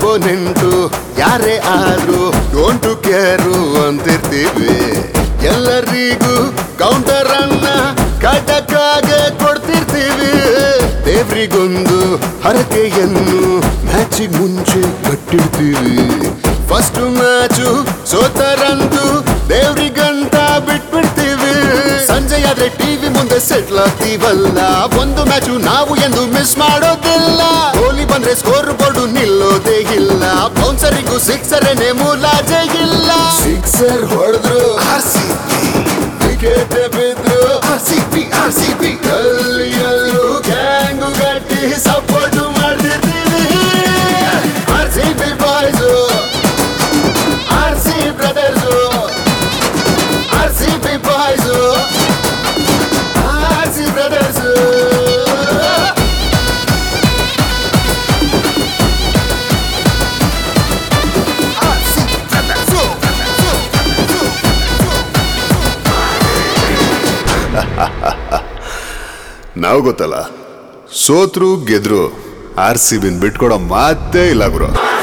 ಅಪೋನೆಂಟು ಯಾರೇ ಆದ್ರೂ don't care ಅಂತಿರ್ತೀವಿ ಎಲ್ಲರಿಗೂ ಕೌಂಟರ್ ಅನ್ನ ಕಟಕಾಗೆ ಕೊಡ್ತಿರ್ತೀವಿ ದೇವ್ರಿಗೊಂದು ಹರಕೆಯನ್ನು ಮ್ಯಾಚಿಗೆ ಮುಂಚೆ ಕಟ್ಟಿಡ್ತೀವಿ ಫಸ್ಟ್ ಮ್ಯಾಚು ಸೋತರಂದು ದೇವ್ರಿಗಂತ ಬಿಟ್ಬಿಡ್ತೀವಿ ಸಂಜೆ ಆದ್ರೆ ಟಿವಿ ಮುಂದೆ ಸೆಟ್ಲ್ ಆಗ್ತೀವಲ್ಲ ಒಂದು ಮ್ಯಾಚು ನಾವು ಎಂದು ಮಿಸ್ ಮಾಡೋದಿಲ್ಲ ಗೋಲಿ ಬಂದ್ರೆ ಸ್ಕೋರ್ ಬೋರ್ಡು ನಿಲ್ಲೋದೇ ಇಲ್ಲ ಬೌನ್ಸರಿಗೂ ಸಿಕ್ಸರೇನೆ ಮುಲಾಜೆ ಇಲ್ಲ ಸಿಕ್ಸರ್ ಹೊಡೆದ್ರು ವಿಕೆಟ್ ಬಿದ್ರು R C P R C P ಎಲ್ಲೂ ಗ್ಯಾಂಗು ಗಟ್ಟಿ ಸಪೋರ್ಟ್ ಮಾಡ್ತಿರ್ತೀವಿ R C P boys R C brothers R C P boys R C brothers R C brothers ನಾವು ಗೊತ್ತಲ್ಲ ಸೋತ್ರು ಗೆದ್ರು ಆರ್ ಸಿ ಬಿನ್ ಬಿಟ್ಕೊಡೋ ಮಾತೇ ಇಲ್ಲ ಗುರು